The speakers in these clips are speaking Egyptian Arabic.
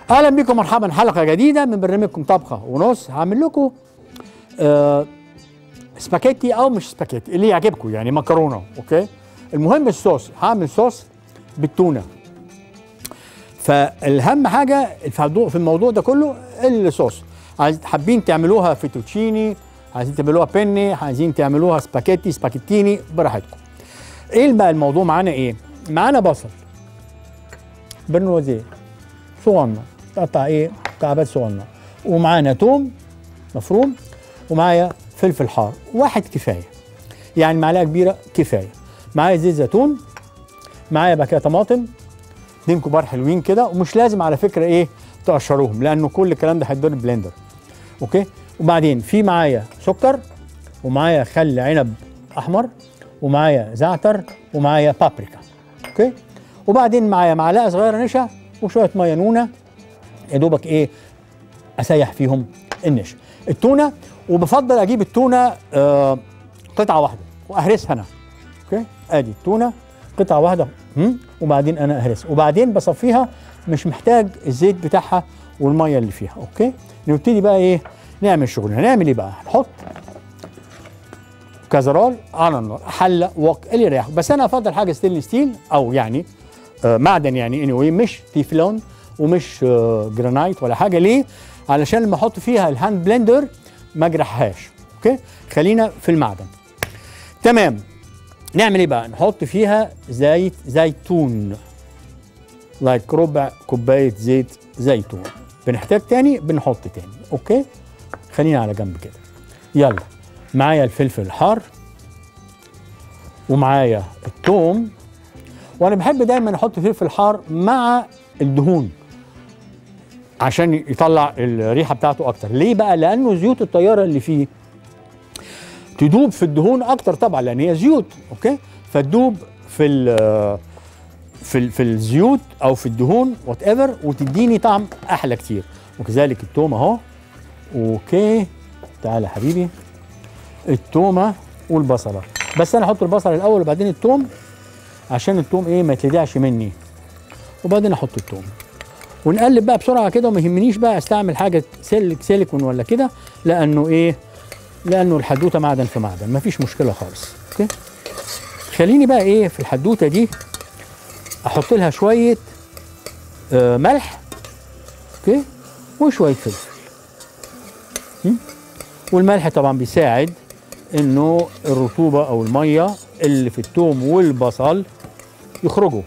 اهلا بكم مرحبا حلقه جديده من برنامجكم طبخه ونص هعمل لكم آه سباكيتي او مش سباكيتي اللي يعجبكم يعني مكرونه اوكي المهم الصوص هعمل صوص بالتونه فالهم حاجه في الموضوع- في الموضوع ده كله الصوص عايز حابين تعملوها فيتوتشيني عايزين تعملوها بيني عايزين تعملوها سباكيتي سباكيتيني براحتكم ايه بقى الموضوع معانا ايه معانا بصل برنوزيه صغنن تقطع ايه مكعبات صغننه ومعانا توم مفروم ومعايا فلفل حار واحد كفايه يعني معلقه كبيره كفايه معايا زيت زيتون معايا بقى كده طماطم اتنين كبار حلوين كده ومش لازم على فكره ايه تقشروهم لانه كل الكلام ده هيتضرب بلندر اوكي وبعدين في معايا سكر ومعايا خل عنب احمر ومعايا زعتر ومعايا بابريكا اوكي وبعدين معايا معلقه صغيره نشا وشويه ميه نونه يا دوبك ايه اسيح فيهم النشا التونه وبفضل اجيب التونه آه قطعه واحده واهرسها انا اوكي ادي التونه قطعه واحده هم؟ وبعدين انا اهرسها وبعدين بصفيها مش محتاج الزيت بتاعها والميه اللي فيها اوكي نبتدي بقى ايه نعمل شغل هنعمل ايه بقى هنحط كازرول على النار حله وق اللي يريحك بس انا افضل حاجه ستيل ستيل او يعني آه معدن يعني اني anyway مش تيفلون ومش آه جرانايت ولا حاجه ليه علشان لما احط فيها الهاند بلندر ما اجرحهاش اوكي خلينا في المعدن تمام نعمل ايه بقى نحط فيها زيت زيتون لايك ربع كوبايه زيت زيتون بنحتاج تاني بنحط تاني اوكي خلينا على جنب كده يلا معايا الفلفل الحار ومعايا الثوم وانا بحب دايما احط فلفل حار مع الدهون عشان يطلع الريحه بتاعته اكتر ليه بقى لانه زيوت الطياره اللي فيه تدوب في الدهون اكتر طبعا لان هي زيوت اوكي فتدوب في ال في ال في الزيوت او في الدهون وات ايفر وتديني طعم احلى كتير وكذلك التوم اهو اوكي تعالى يا حبيبي التومه والبصله بس انا احط البصل الاول وبعدين التوم عشان التوم ايه ما يتلدعش مني وبعدين احط التوم ونقلب بقى بسرعه كده وما يهمنيش بقى استعمل حاجه سلك سيليكون ولا كده لانه ايه لانه الحدوته معدن في معدن مفيش مشكله خالص اوكي خليني بقى ايه في الحدوته دي احط لها شويه آه ملح اوكي وشويه فلفل م? والملح طبعا بيساعد انه الرطوبه او الميه اللي في الثوم والبصل يخرجوا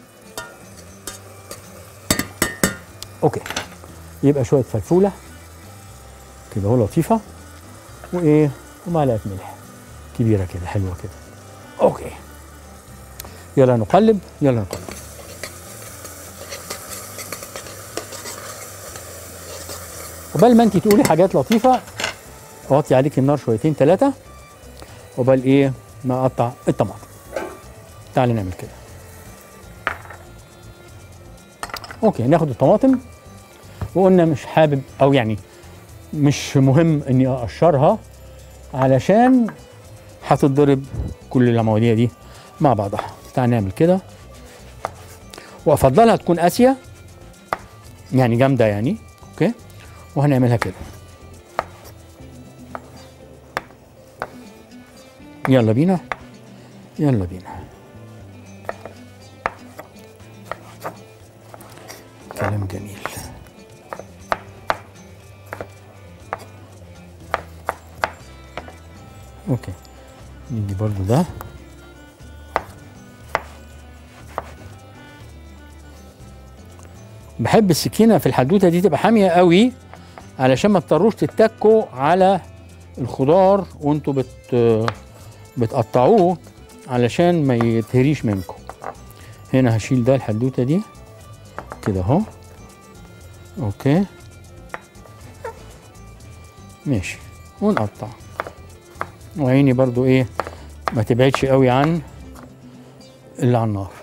اوكي يبقى شويه فلفوله كده اهو لطيفه وايه ومعلقه ملح كبيره كده حلوه كده اوكي يلا نقلب يلا نقلب قبل ما انت تقولي حاجات لطيفه اوطي عليك النار شويتين ثلاثه قبل ايه ما اقطع الطماطم تعالي نعمل كده اوكي ناخد الطماطم وقلنا مش حابب او يعني مش مهم اني اقشرها علشان هتتضرب كل المواضيع دي مع بعضها تعال نعمل كده وافضلها تكون قاسيه يعني جامده يعني اوكي وهنعملها كده يلا بينا يلا بينا كلام جميل اوكي نيجي برضو ده بحب السكينه في الحدوته دي تبقى حاميه قوي علشان ما تضطروش تتكوا على الخضار وانتوا بت بتقطعوه علشان ما يتهريش منكم هنا هشيل ده الحدوته دي كده اهو اوكي ماشي ونقطع وعيني برضو ايه ما تبعدش قوي عن اللي على النار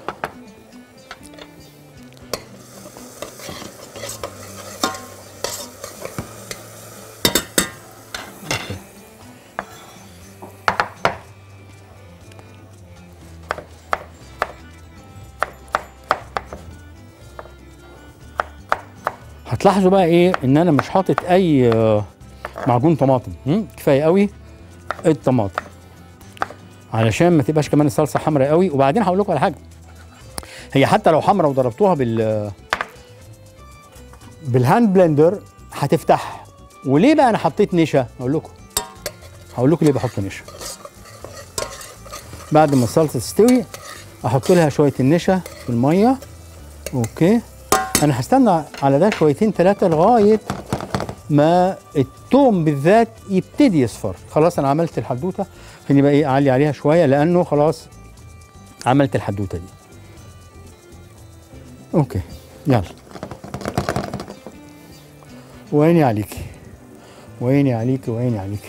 هتلاحظوا بقى ايه ان انا مش حاطط اي آه، معجون طماطم هم؟ كفايه قوي الطماطم علشان ما تبقاش كمان الصلصه حمراء قوي وبعدين هقول لكم على حاجه هي حتى لو حمراء وضربتوها بال بالهاند بلندر هتفتح وليه بقى انا حطيت نشا اقول لكم هقول لكم ليه بحط نشا بعد ما الصلصه تستوي احط لها شويه النشا في الميه اوكي انا هستنى على ده شويتين ثلاثه لغايه ما التوم بالذات يبتدي يصفر خلاص انا عملت الحدوته خليني بقى ايه اعلي عليها شويه لانه خلاص عملت الحدوته دي اوكي يلا وعيني عليكي وعيني عليكي وعيني عليكي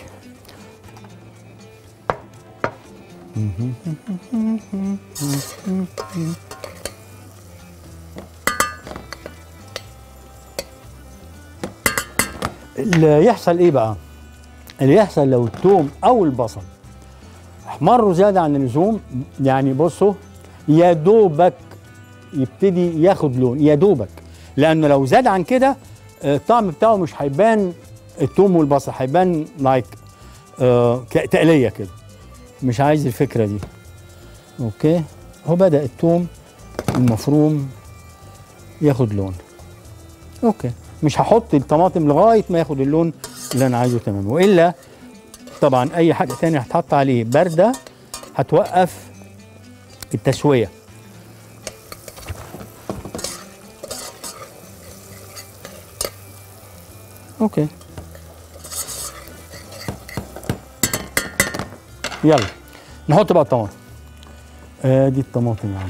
اللي يحصل ايه بقى اللي يحصل لو التوم او البصل احمروا زياده عن اللزوم يعني بصوا يا دوبك يبتدي ياخد لون يا دوبك لانه لو زاد عن كده آه، الطعم بتاعه مش هيبان التوم والبصل هيبان لايك تقليه كده مش عايز الفكره دي اوكي هو بدا التوم المفروم ياخد لون اوكي مش هحط الطماطم لغايه ما ياخد اللون اللي انا عايزه تمام والا طبعا اي حاجه تانية هتحط عليه بارده هتوقف التسويه اوكي يلا نحط بقى الطماطم ادي الطماطم يا عم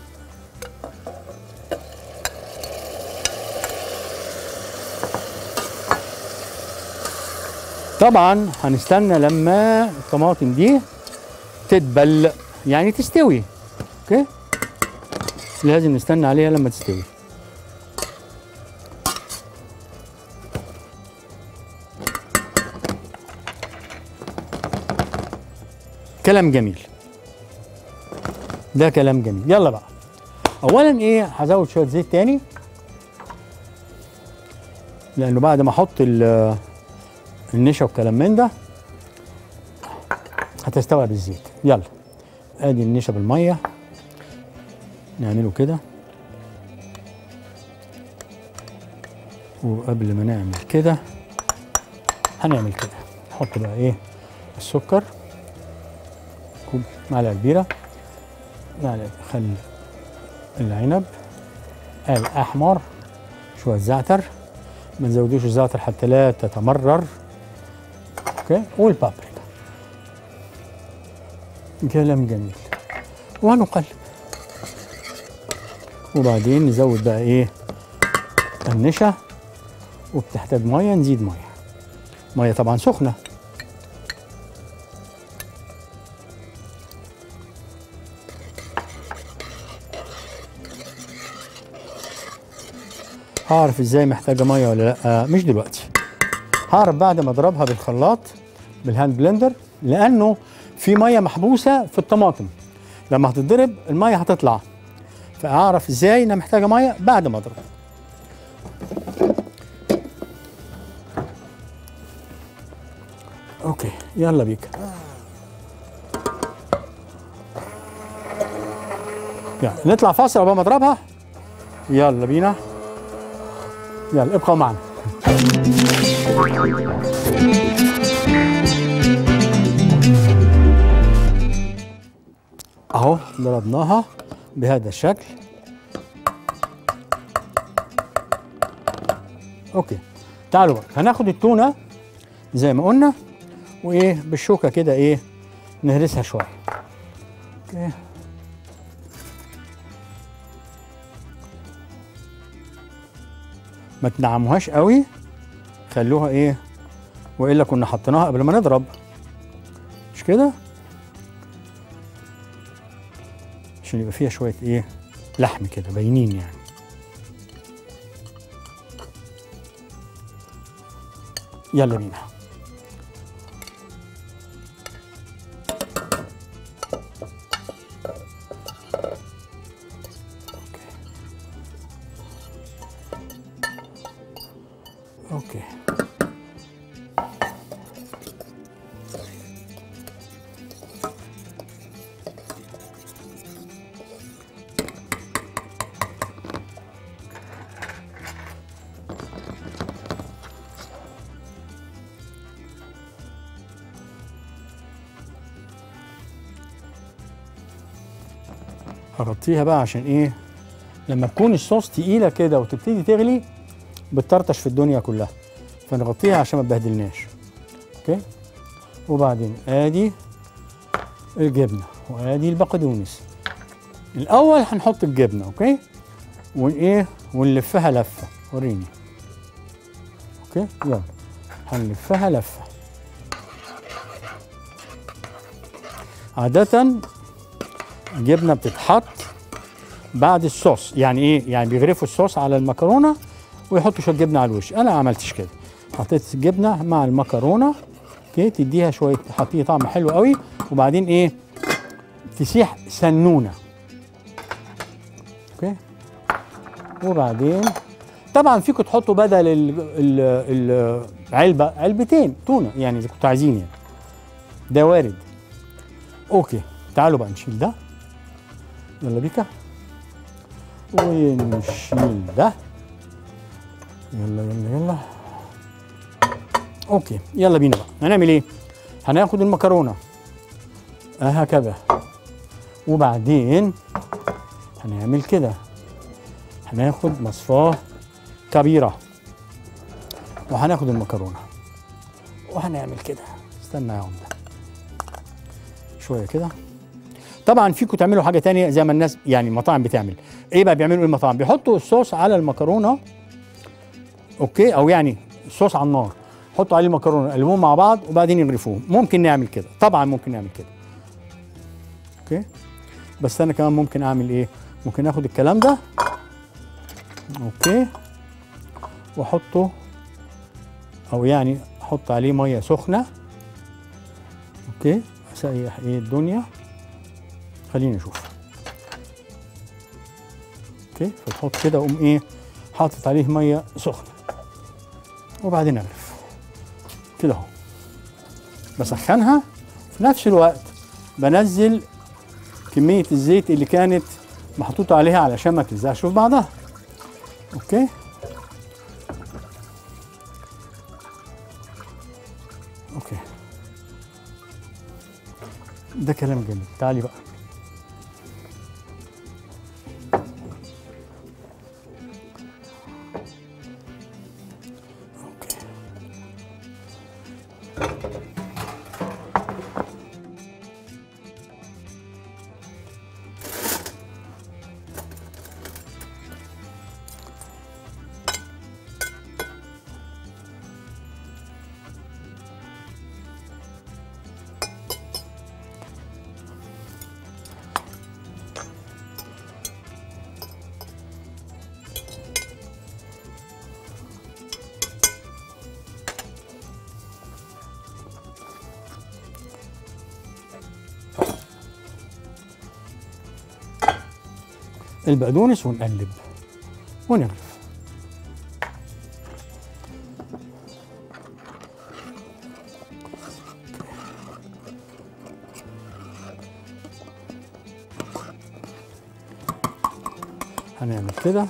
طبعا هنستنى لما الطماطم دي تدبل يعني تستوي اوكي لازم نستنى عليها لما تستوي كلام جميل ده كلام جميل يلا بقى اولا ايه هزود شويه زيت تاني لانه بعد ما احط ال- النشا والكلام من ده هتستوعب الزيت يلا ادي النشا بالميه نعمله كده وقبل ما نعمل كده هنعمل كده نحط بقى ايه السكر كوب معلقه كبيره معلقه خل العنب الاحمر شويه زعتر ما نزودوش الزعتر حتى لا تتمرر اوكي والبابريكا كلام جميل ونقلب وبعدين نزود بقى ايه النشا وبتحتاج ميه نزيد ميه ميه طبعا سخنه هعرف ازاي محتاجه ميه ولا لا آه مش دلوقتي هعرف بعد ما اضربها بالخلاط بالهاند بلندر لانه في ميه محبوسه في الطماطم لما هتتضرب الميه هتطلع فاعرف ازاي انها محتاجه ميه بعد ما اضرب اوكي يلا بيك يلا نطلع فاصل قبل ما اضربها يلا بينا يلا ابقوا معنا اهو ضربناها بهذا الشكل اوكي تعالوا بقى هناخد التونه زي ما قلنا وايه بالشوكه كده ايه نهرسها شويه اوكي ما تنعموهاش قوي خلوها ايه والا كنا حطيناها قبل ما نضرب مش كده عشان يبقى فيها شويه ايه لحم كده باينين يعني يلا بينا اوكي هغطيها بقى عشان ايه لما تكون الصوص تقيله كده وتبتدي تغلي بتطرطش في الدنيا كلها فنغطيها عشان ما تبهدلناش اوكي وبعدين ادي الجبنه وادي البقدونس الاول هنحط الجبنه اوكي ون ايه ونلفها لفه وريني اوكي يلا هنلفها لفه عاده الجبنه بتتحط بعد الصوص يعني ايه يعني بيغرفوا الصوص على المكرونه ويحطوا شويه جبنه على الوش انا ما عملتش كده حطيت الجبنه مع المكرونه اوكي تديها شويه حطيه طعم حلو قوي وبعدين ايه تسيح سنونه اوكي وبعدين طبعا فيكم تحطوا بدل ال- ال- العلبه علبتين تونه يعني اذا كنتوا عايزين يعني ده وارد اوكي تعالوا بقى نشيل ده يلا بيكا ونشيل ده يلا يلا يلا اوكي يلا بينا بقى هنعمل ايه هناخد المكرونه آه هكذا وبعدين هنعمل كده هناخد مصفاه كبيره وهناخد المكرونه وهنعمل كده استنى يا عمده شويه كده طبعا فيكم تعملوا حاجه تانية زي ما الناس يعني المطاعم بتعمل ايه بقى بيعملوا ايه المطاعم بيحطوا الصوص على المكرونه اوكي او يعني الصوص على النار حطوا عليه المكرونه قلبوهم مع بعض وبعدين يغرفوهم ممكن نعمل كده طبعا ممكن نعمل كده اوكي بس انا كمان ممكن اعمل ايه ممكن اخد الكلام ده اوكي واحطه او يعني احط عليه ميه سخنه اوكي اسيح ايه الدنيا خليني اشوف اوكي فتحط كده اقوم ايه حاطط عليه ميه سخنه وبعدين اغرف كده اهو بسخنها في نفس الوقت بنزل كميه الزيت اللي كانت محطوطه عليها علشان ما تلزقش في بعضها اوكي اوكي ده كلام جميل تعالي بقى اوكي البقدونس ونقلب ونغرف هنعمل كده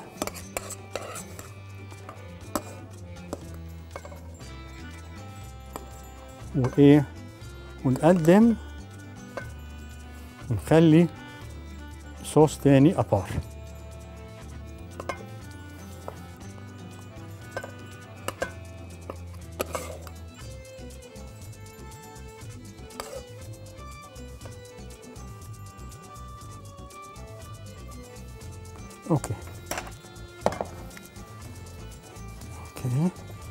وايه ونقدم ونخلي صوص تاني ابار اوكي اوكي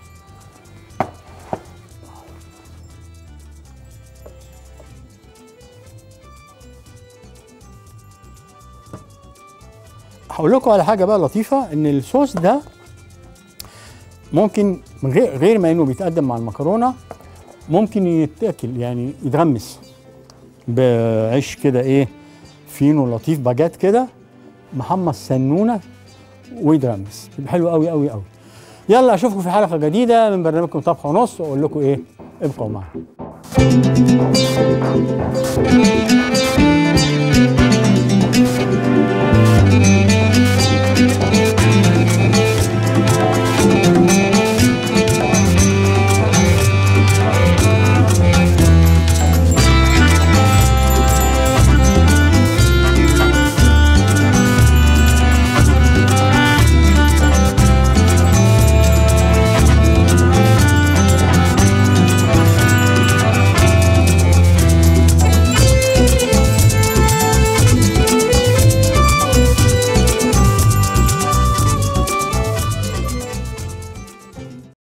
هقول لكم على حاجه بقى لطيفه ان الصوص ده ممكن من غير غير ما انه بيتقدم مع المكرونه ممكن يتاكل يعني يتغمس بعيش كده ايه فينو لطيف باجات كده محمص سنونه ويتغمس يبقى حلو قوي قوي قوي يلا اشوفكم في حلقه جديده من برنامجكم طبخه ونص واقول لكم ايه ابقوا معنا